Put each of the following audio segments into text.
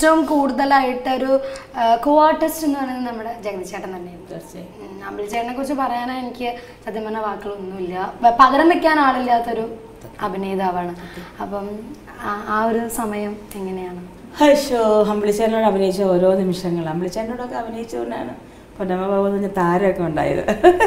ഏറ്റവും കൂടുതലായിട്ട് ഒരു കോ ആർട്ടിസ്റ്റ് എന്ന് പറയുന്നത് നമ്മുടെ ജഗതി ചേട്ടൻ തന്നെയാണ് തീർച്ചയായും അമ്പിളിച്ചേട്ടനെ കുറിച്ച് പറയാനാ എനിക്ക് സത്യം പറഞ്ഞ വാക്കുകളൊന്നുമില്ല പ- പകരം വെക്കാൻ ആളില്ലാത്തൊരു അഭിനേതാവാണ് അപ്പം ആ- ആ ഒരു സമയം എങ്ങനെയാണ് ഹൈഷോ അമ്പിളിച്ചേനോട് അഭിനയിച്ച ഓരോ നിമിഷങ്ങൾ അമ്പിളിച്ചേനോടൊക്കെ അഭിനയിച്ചുകൊണ്ടാണ് പൊന്നമ്മ ബാബു എന്ന് പറഞ്ഞ താരമൊക്കെ ഉണ്ടായത്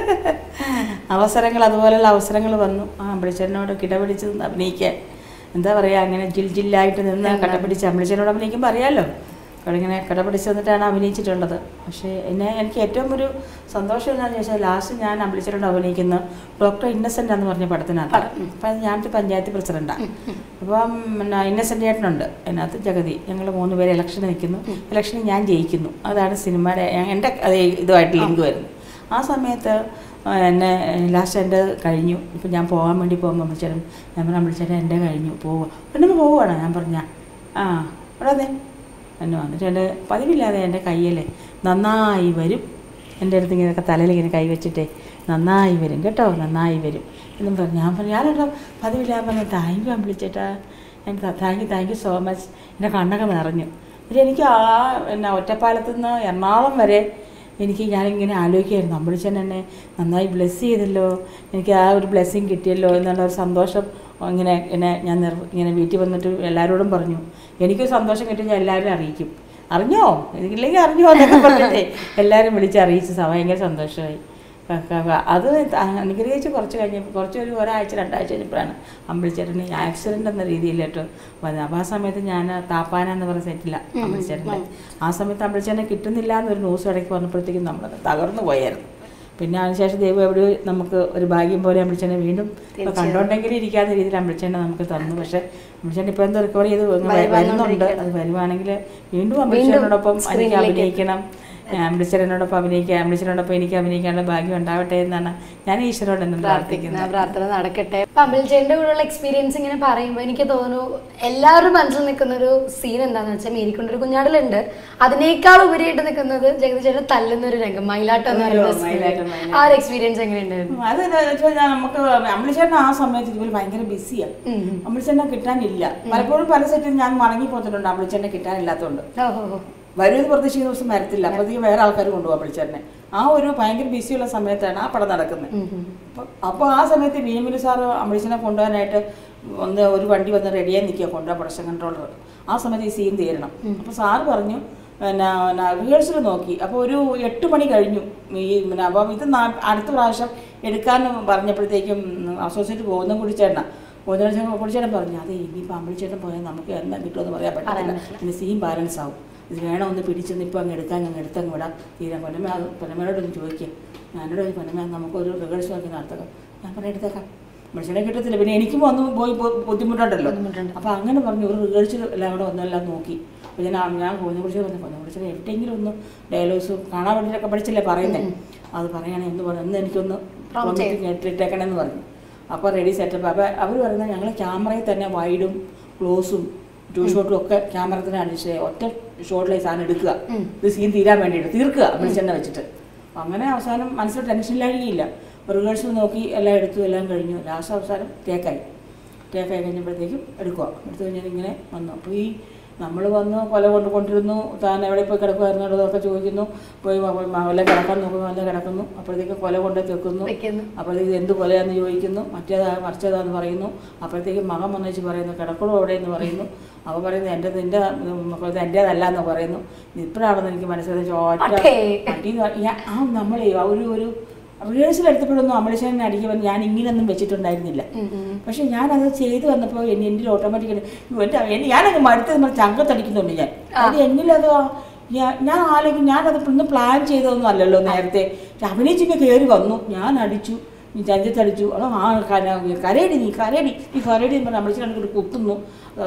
അവസരങ്ങൾ അതുപോലെയുള്ള അവസരങ്ങൾ വന്നു ആ അമ്പിളിച്ചേനോട് കിടപിടിച്ച് നിന്ന് അഭിനയിക്കാൻ എന്താ പറയുക അങ്ങനെ ജിൽ ജില്ലായിട്ട് നിന്ന് കടപിടിച്ച് അമ്പിളിച്ചേനോട് അഭിനയിക്കുമ്പോൾ അറിയാമല്ലോ അവിടെ ഇങ്ങനെ കടപിടിച്ച് വന്നിട്ടാണ് അഭിനയിച്ചിട്ടുള്ളത് പക്ഷേ എന്നെ എനിക്ക് ഏറ്റവും ഒരു സന്തോഷം എന്താണെന്ന് ചോദിച്ചാൽ ലാസ്റ്റ് ഞാൻ അമ്പിളിച്ചേനോട് അഭിനയിക്കുന്ന ഡോക്ടർ ഇന്നസെൻ്റ് എന്ന് പറഞ്ഞ പടത്തിനകത്ത് അപ്പം ഞാനൊരു പഞ്ചായത്ത് പ്രസിഡൻ്റാണ് അപ്പം പിന്നെ ഇന്നസെൻ്റ് ചേട്ടനുണ്ട് അതിനകത്ത് ജഗതി ഞങ്ങൾ മൂന്ന് പേര് ഇലക്ഷന് നിൽക്കുന്നു ഇലക്ഷന് ഞാൻ ജയിക്കുന്നു അതാണ് സിനിമയുടെ എൻ്റെ അതേ ഇതുമായിട്ട് ലിങ്ക് വരുന്നത് ആ സമയത്ത് ആ, എന്നെ ലാസ്റ്റ് എൻ്റെ കഴിഞ്ഞു ഇപ്പം ഞാൻ പോകാൻ വേണ്ടി പോകുമ്പോൾ അമ്പിളിച്ചേട്ടൻ ഞാൻ പറഞ്ഞു അമ്പിളിച്ചേട്ടൻ എൻ്റെ കഴിഞ്ഞു പോവുക പിന്നെ പോവുകയാണ് ഞാൻ പറഞ്ഞ ആ ഇവിടെ അതെ എന്നെ വന്നിട്ട് എൻ്റെ പതിവില്ലാതെ എൻ്റെ കയ്യിൽ നന്നായി വരും എൻ്റെ അടുത്ത് ഇങ്ങനെയൊക്കെ തലയിൽ ഇങ്ങനെ കൈ വെച്ചിട്ടേ നന്നായി വരും കേട്ടോ നന്നായി വരും എന്നും പറഞ്ഞു ഞാൻ പറഞ്ഞു ഞാനെട്ടോ പതിവില്ലാതെ പറഞ്ഞു താങ്ക് യു അമ്പിളിച്ചേട്ടാ എനിക്ക് thank you thank you so much എൻ്റെ കണ്ണൊക്കെ നിറഞ്ഞു എന്നിട്ട് എനിക്ക് ആ പിന്നെ ഒറ്റപ്പാലത്ത് നിന്ന് എറണാകുളം വരെ എനിക്ക് ഞാനിങ്ങനെ ആലോചിക്കുമായിരുന്നു അമ്പിളിച്ചൻ എന്നെ നന്നായി ബ്ലെസ് ചെയ്തല്ലോ എനിക്ക് ആ ഒരു ബ്ലെസ്സിങ് കിട്ടിയല്ലോ എന്നുള്ള ഒരു സന്തോഷം ഇങ്ങനെ എന്നെ ഞാൻ നിർ ഇങ്ങനെ വീട്ടിൽ വന്നിട്ട് എല്ലാവരോടും പറഞ്ഞു എനിക്കൊരു സന്തോഷം കിട്ടി ഞാൻ എല്ലാവരും അറിയിക്കും അറിഞ്ഞോ എനിക്കില്ലെങ്കിൽ അറിഞ്ഞോ എന്നൊക്കെ പറഞ്ഞിട്ടേ എല്ലാവരും വിളിച്ച് അറിയിച്ച് സ- ഭയങ്കര സന്തോഷമായി ക- ക- ക- അത് ത- അനുഗ്രഹിച്ച് കുറച്ച് കഴിഞ്ഞപ്പോൾ കുറച്ച് ഒരു ഒരാഴ്ച രണ്ടാഴ്ച കഴിഞ്ഞപ്പോഴാണ് അമ്പിളിച്ചേട്ടന് ആക്സിഡൻ്റ് എന്ന രീതിയിൽ കേട്ടോ വന്നത് അപ്പോൾ ആ സമയത്ത് ഞാൻ താപ്പാന എന്ന് പറഞ്ഞ സെറ്റില്ല അമ്പിളിച്ചേട്ടൻ്റെ ആ സമയത്ത് അമ്പിളിച്ചേട്ടനെ കിട്ടുന്നില്ല എന്നൊരു ന്യൂസ് ഇടയ്ക്ക് പറഞ്ഞപ്പോഴത്തേക്കും നമ്മൾ തകർന്നു പോയായിരുന്നു പിന്നെ അതിനുശേഷം ദൈവം എവിടെ നമുക്ക് ഒരു ഭാഗ്യം പോലെ അമ്പിളിച്ചേനെ വീണ്ടും ഇപ്പൊ കണ്ടോണ്ടെങ്കിലും ഇരിക്കാത്ത രീതിയിൽ അമ്പിളിച്ചേനെ നമുക്ക് തന്നു പക്ഷെ അമ്പിളിച്ചേനെ ഇപ്പൊ എന്തോ റിക്കവർ ചെയ്ത് വ- വരുന്നുണ്ട് അത് വരുവാണെങ്കിൽ വീണ്ടും അമ്പിളിച്ചേനോടൊപ്പം എനിക്ക് അഭിനയിക്കണം അമ്പിളിച്ചേനോടൊപ്പം അഭിനയിക്കാം അമ്പിളിച്ചേനോടൊപ്പം എനിക്ക് അഭിനയിക്കാനുള്ള ഭാഗ്യം ഉണ്ടാവട്ടെ എന്നാണ് ഞാൻ ഈശ്വരോട് എന്നും പ്രാർത്ഥിക്കുന്നത് ആ പ്രാർത്ഥന നടക്കട്ടെ അപ്പൊ അമ്പിളിച്ചേന്റെ കൂടെയുള്ള എക്സ്പീരിയൻസ് ഇങ്ങനെ പറയുമ്പോൾ എനിക്ക് തോന്നുന്നു എല്ലാവരും മനസ്സിൽ നിൽക്കുന്ന ഒരു സീൻ എന്താന്ന് വെച്ചാൽ മേരിക്കൊണ്ടൊരു കുഞ്ഞാടിലുണ്ട് അതിനേക്കാൾ ഉപരിയായിട്ട് നിൽക്കുന്നത് ജഗതി ചേട്ടൻ തല്ലുന്ന ഒരു രംഗം മയിലാട്ടം എന്ന് അയ്യോ, പറയുന്ന മയിലാട്ടം, scene. മയിലാട്ടം. ആ ഒരു എക്സ്പീരിയൻസ് എങ്ങനെയുണ്ടായിരുന്നു അത് എന്താന്ന് വെച്ചാൽ നമുക്ക് അമ്പിളിച്ചേട്ടൻ ആ സമയത്ത് ഇതുപോലെ ഭയങ്കര ബിസിയാണ് ഉം, ഉം. അമ്പിളിച്ചേട്ടനെ കിട്ടാനില്ല പലപ്പോഴും പല സെറ്റിൽ ഞാൻ മടങ്ങി പോത്തിട്ടുണ്ട് അമ്പിളിച്ചേട്ടനെ കിട്ടാനില്ലാത്തതുകൊണ്ട് ഓ, ഓ, ഓ. വരുമെന്ന് പ്രതീക്ഷിക്കുന്ന ദിവസം വരത്തില്ല അപ്പോഴത്തേക്ക് വേറെ ആൾക്കാർ കൊണ്ടുപോകാൻ വിളിച്ചേട്ടനെ ആ ഒരു ഭയങ്കര ബിസിയുള്ള സമയത്താണ് ആ പടം നടക്കുന്നത് ഉം, ഉം. അപ്പോൾ ആ സമയത്ത് വി എമ്മിൽ സാറ് അമ്പളിച്ചനെ കൊണ്ടുപോകാനായിട്ട് ഒന്ന് ഒരു വണ്ടി വന്ന് റെഡിയായി നിൽക്കുക കൊണ്ടുപോകാൻ പ്രൊഡക്ഷൻ കൺട്രോളർ ആ സമയത്ത് ഈ സീൻ തീരണം അപ്പോൾ സാറ് പറഞ്ഞു പിന്നെ റിഹേഴ്സൽ നോക്കി അപ്പോൾ ഒരു എട്ട് മണി കഴിഞ്ഞു ഈ പിന്നെ അപ്പം ഇത് നാ- അടുത്ത പ്രാവശ്യം എടുക്കാൻ പറഞ്ഞപ്പോഴത്തേക്കും അസോസിയേറ്റ് പോകുന്ന കുടിച്ചേട്ടനാ പോകുന്ന കുടിച്ചേട്ടൻ പറഞ്ഞു അതെ ഇനിയിപ്പോൾ അമ്പളിച്ചേട്ടൻ പോയാൽ നമുക്ക് എന്താ കിട്ടുമെന്ന് പറയാൻ പറ്റില്ല പിന്നെ സീൻ ബാലൻസ് ആവും ഇത് വേണം ഒന്ന് പിടിച്ചൊന്ന് ഇപ്പോൾ അങ്ങ് എടുക്കാൻ അങ്ങ് എടുത്തങ്ങ് വിടാം തീരാൻ പൊന്നമ്മ അത് പൊന്നമ്മയോടൊന്ന് ചോദിക്കുക ഞാനോട് ചോദിക്കും പൊന്നമ്മ നമുക്കൊരു റിഹേഴ്സൽ ആക്കി നടത്തക്കാം ഞാൻ പറയാം എടുത്തേക്കാം മനുഷ്യനെ കിട്ടത്തില്ല പിന്നെ എനിക്കും വന്ന് പോയി ബു- ബുദ്ധിമുട്ടുണ്ടല്ലോ അപ്പോൾ അങ്ങനെ പറഞ്ഞു ഒരു റിഹേഴ്സൽ എല്ലാം കൂടെ ഒന്നെല്ലാം നോക്കി അപ്പോൾ ഞാൻ ആ- ഞാൻ കോഴിനെ കുറിച്ച് പറഞ്ഞു കോഴിനെ കുറിച്ച് എവിടെയെങ്കിലും ഒന്ന് ഡയലോഗ്സ് കാണാൻ വേണ്ടിയിട്ടൊക്കെ പഠിച്ചില്ലേ പറയുന്നത് അത് പറയണേ എന്ന് പറഞ്ഞു എന്ന് എനിക്കൊന്ന് കേട്ടിട്ടേക്കണമെന്ന് പറഞ്ഞു അപ്പോൾ റെഡി സെറ്റപ്പ് അപ്പോൾ അവർ പറയുന്നത് ഞങ്ങൾ ക്യാമറയിൽ തന്നെ വൈഡും ക്ലോസും ടൂ ഷോട്ടും ഒക്കെ ക്യാമറ തന്നെ അടിച്ച് ഒറ്റ ഷോട്ടിലെ സാധനം എടുക്കുക ഇത് സീൻ തീരാൻ വേണ്ടിയിട്ട് തീർക്കുക വെളിച്ചെണ്ണ വെച്ചിട്ട് അങ്ങനെ അവസാനം മനസ്സിൽ ടെൻഷനിലായിരിക്കില്ല റിഹേഴ്സൽ നോക്കി എല്ലാം എടുത്തു എല്ലാം കഴിഞ്ഞു ലാസ്റ്റ് അവസാനം ടേക്കായി ടേക്കായി കഴിഞ്ഞപ്പോഴത്തേക്കും എടുക്കുക എടുത്തു കഴിഞ്ഞാൽ ഇങ്ങനെ വന്നു അപ്പോൾ ഈ നമ്മൾ വന്ന് കൊല കൊണ്ട് കൊണ്ടിരുന്നു താൻ എവിടെ പോയി കിടക്കുമായിരുന്നു അതൊക്കെ ചോദിക്കുന്നു പോയി മ- മ- വല്ല കിടക്കാൻ നോക്കുന്നു വല്ല കിടക്കുന്നു അപ്പോഴത്തേക്കും കൊല കൊണ്ട് വെക്കുന്നു വെക്കുന്നു. അപ്പോഴത്തേക്ക് എന്ത് കൊലയാന്ന് ചോദിക്കുന്നു മറ്റേതാ മറിച്ചതാന്ന് പറയുന്നു അപ്പോഴത്തേക്കും മകൻ വന്നേച്ച് പറയുന്നു കിടക്കണോ എവിടെയെന്ന് പറയുന്നു അവൻ പറയുന്നു എൻ്റെ നിൻ്റെ ഇത് എൻ്റേതല്ല എന്ന് പറയുന്നു ഇപ്പോഴാണെന്ന് എനിക്ക് മനസ്സിലായത് ചോറ്റ അട്ടേ. അടി എന്ന് പറഞ്ഞ- ഞാൻ- ആ നമ്മളെ ആ ഒരു ഒരു റിഹേഴ്സൽ എടുത്തപ്പോഴൊന്നും അമലേശ്വരനെ അടിക്കുമ്പോൾ ഞാൻ ഇങ്ങനെയൊന്നും വെച്ചിട്ടുണ്ടായിരുന്നില്ല ഉം, ഉം. പക്ഷെ പക്ഷെ ഞാനത് ചെയ്തു വന്നപ്പോൾ എന്നെ എൻ്റെ ഓട്ടോമാറ്റിക്കലി എൻ്റെ എന്നെ ഞാനങ്ങ് മടുത്ത് നമ്മൾ ചങ്കത്തടിക്കുന്നുണ്ട് ഞാൻ അത് എന്നിലത് ആ- ഞാ- ഞാൻ ആലോചിക്കും ഞാനത് ഇന്ന് പ്ലാൻ ചെയ്തതൊന്നും അല്ലല്ലോ നേരത്തെ പക്ഷെ അഭിനയിച്ചൊക്കെ കയറി വന്നു ഞാൻ അടിച്ചു നീ ചഞ്ചത്തടിച്ചു അത് ആ കര- കരയടി നീ കരയടി നീ കരയടി എന്ന് പറഞ്ഞ് അമ്മച്ചി കണ്ടിട്ട് കുത്തുന്നു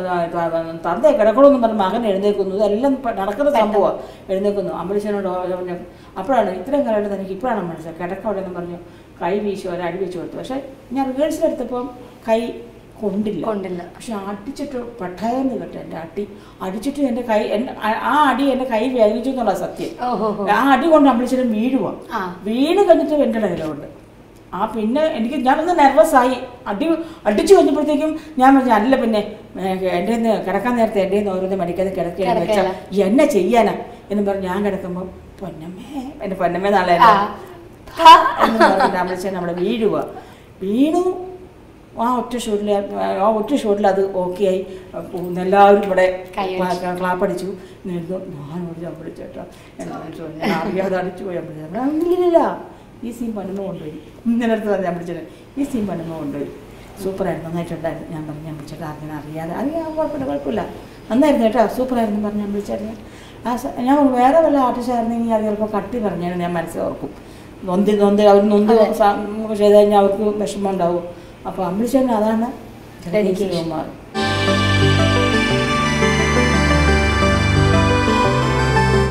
തന്ത കിടക്കണമെന്ന് പറഞ്ഞ് മകൻ എഴുന്നേക്കുന്നു ഇതെല്ലാം ഇപ്പം നടക്കുന്ന സംഭവമാണ് എഴുന്നേക്കുന്നു അമ്പലീശനോട് പറഞ്ഞു അപ്പോഴാണ് ഇത്രയും കാലമായിട്ട് എനിക്ക് ഇപ്പോഴാണ് മനസ്സിലായത് കിടക്കവിടെ പറഞ്ഞു കൈ വീശി ഒരു അടി വെച്ച് കൊടുത്തു പക്ഷേ ഞാൻ റിഹേഴ്സൽ എടുത്തപ്പം കൈ കൊണ്ടില്ല കൊണ്ടില്ല പക്ഷെ അടിച്ചിട്ട് പെട്ടെന്ന് കേട്ടോ എൻ്റെ അടി അടിച്ചിട്ട് എൻ്റെ കൈ എൻ്റെ ആ- ആ അടി എൻ്റെ കൈ വേദനിച്ചു എന്നുള്ള സത്യം ഓഹോ ആ അടി കൊണ്ട് അമ്പളിച്ചിട്ട് വീഴുവാ ആ വീണ് കഴിഞ്ഞിട്ട് എൻ്റെ ഡയലോഗുണ്ട് ആ പിന്നെ എനിക്ക് ഞാനൊന്ന് നെർവസ് ആയി അടി അടിച്ചു കഴിഞ്ഞപ്പോഴത്തേക്കും ഞാൻ പറഞ്ഞു അല്ല പിന്നെ എൻ്റെ നിന്ന് കിടക്കാൻ നേരത്തെ എൻ്റെ നിന്ന് ഓരോന്ന് മടിക്കാതെ കിടക്കുകയെന്ന് വെച്ചാൽ എന്നെ ചെയ്യാനാ എന്ന് പറഞ്ഞ് ഞാൻ കിടക്കുമ്പോൾ പൊന്നമ്മേ എൻ്റെ പൊന്നമ്മേ നാളെ ആ. എന്ന് പറഞ്ഞിട്ട് അമ്മച്ചൻ നമ്മളെ വീഴുക വീണു ആ ഒറ്റ ഷോട്ടിൽ ആ ഒറ്റ ഷോട്ടിൽ അത് ഓക്കെ ആയി അപ്പോൾ എല്ലാവരും ഇവിടെ കൈയടിച്ചു. ക്ലാപ്പടിച്ചു നിന്നു ഞാനോട് അമ്പളിച്ചേട്ടാ ഞാൻ അറിയാതെ അടിച്ചു പോയി അമ്പളിച്ചില്ല ഈ സീൻ പണിമ കൊണ്ടുപോയി ഇങ്ങനെ അടുത്ത് പറഞ്ഞ അമ്പളിച്ചേട്ടൻ ഈ സീൻ പണിമ കൊണ്ടുപോയി സൂപ്പറായിരുന്നു നന്നായിട്ടുണ്ടായിരുന്നു ഞാൻ പറഞ്ഞു അമ്പളിച്ചേട്ടാ അങ്ങനെ അറിയാതെ അറിയാൻ കുഴപ്പമില്ല കുഴപ്പമില്ല നന്നായിരുന്നു കേട്ടോ സൂപ്പറായിരുന്നു പറഞ്ഞു അമ്പളിച്ചേട്ടൻ ആ സ- ഞാൻ വേറെ വല്ല ആർട്ടിസ്റ്റ് ആയിരുന്നെങ്കിൽ അത് ചിലപ്പോൾ കട്ടി പറഞ്ഞാണ് ഞാൻ മനസ്സിൽ ഓർക്കും നൊന്തി നൊന്ത് അവർ നൊന്ത് സ- ചെയ്ത് കഴിഞ്ഞാൽ അവർക്ക് വിഷമം ഉണ്ടാവും അപ്പോൾ അമ്പളിച്ചേട്ടൻ അതാണ് Dedication. ശിവകുമാർ